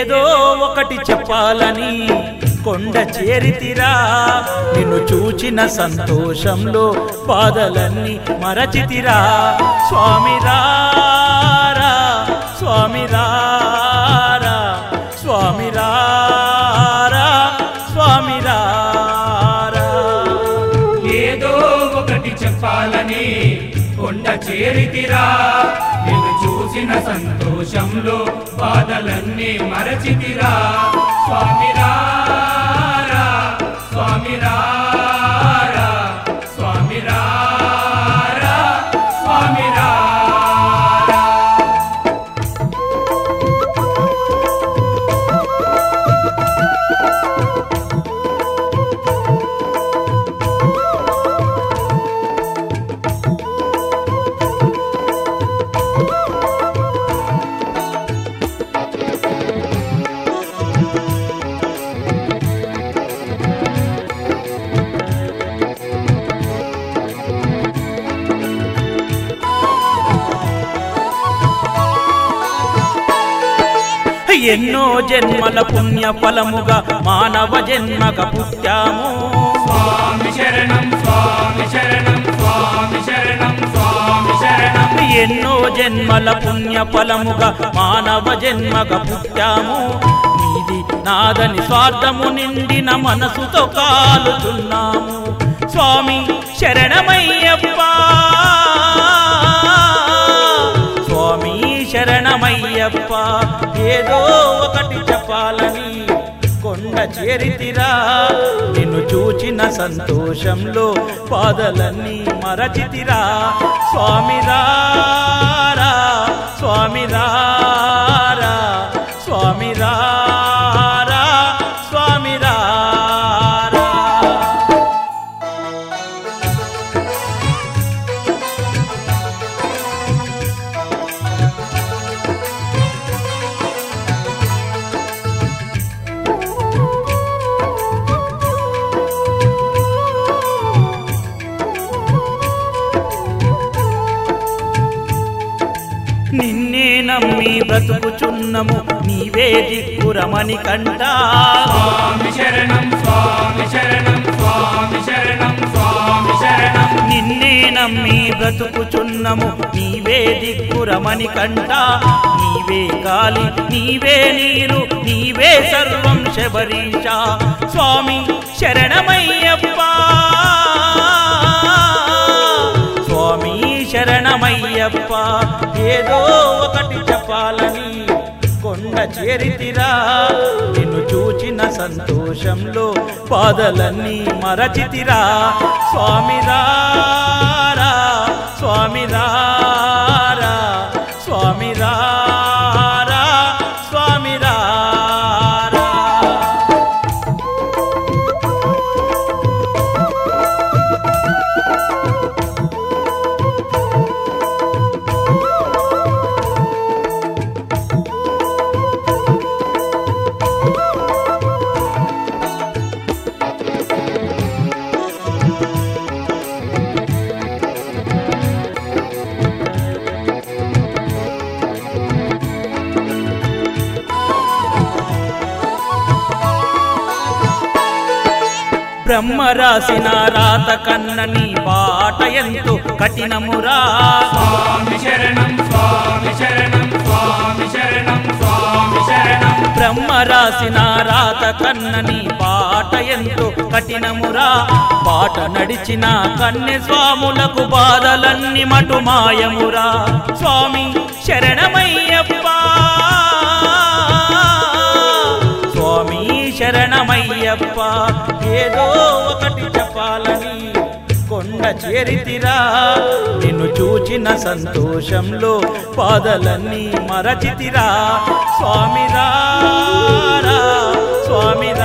ఏదో ఒకటి చెప్పాలని కొండ చేరితిరా నిన్ను చూచిన సంతోషంలో బాధలన్నీ మరచితిరా స్వామి రారా స్వామి రారా స్వామి రారా స్వామి రారా ఏదో ఒకటి చెప్పాలని కొండ చేరితిరా నిన్ను చూసిన సంతోషంలో బాధలన్నీ మరచితిరా స్వామి రారా స్వామి రారా స్వామి రారా స్వామి రారా ఎన్నో జన్మల పుణ్య ఫలముగా మానవ జన్మగా పుట్టాము స్వామి శరణం స్వామి శరణం స్వామి శరణం స్వామి శరణం ఎన్నో జన్మల పుణ్య ఫలముగా మానవ జన్మగా పుట్టాము నీది నాదని స్వార్థము నిండిన మనసుతో కాలుతున్నాము స్వామి శరణమయ్యప్ప స్వామి శరణమయ్యప్ప ఏదో ఒకటి చెప్పాలని కొండ చేరితిరా నిన్ను చూచిన సంతోషంలో బాధలన్నీ మరచితిరా స్వామి రారా స్వామి రారా స్వామి రారా స్వామి రారా నిన్నే నమ్మి బ్రతుకుచున్నము నీవే దిక్కురమని కంటా స్వామి శరణం స్వామి శరణం స్వామి శరణం స్వామి శరణం నిన్నే నమ్మి బ్రతుకుచున్నము నీవే దిక్కురమని కంటా నీవే గాలి నీవే నీరు నీవే సర్వం శబరీష స్వామి శరణమయ్యప్ప స్వామి శరణమయ్యప్ప ఏదో ఒకటి చెప్పాలని కొండ చేరితిరా నిన్ను చూచిన సంతోషంలో బాధలన్నీ మరచితిరా స్వామి రారా స్వామి రారా స్వామి రారా స్వామి రారా బ్రహ్మ రాసిన రాత కన్న నీ పాట ఎంతో కఠినమురా స్వామి శరణం స్వామి శరణం స్వామి శరణం స్వామి శరణం బ్రహ్మ రాసిన రాత కన్న నీ పాట ఎంతో కఠినమురా పాట నడిచిన కన్నె స్వాములకు బాధలన్నీ మటు మాయమురా స్వామి శరణమయ్యప్ప స్వామి శరణమయ్యప్ప ఏదో ఒకటి చెప్పాలని కొండ చేరితిరా నిన్ను చూచిన సంతోషంలో బాధలన్నీ మరచితిరా స్వామి రారా స్వామి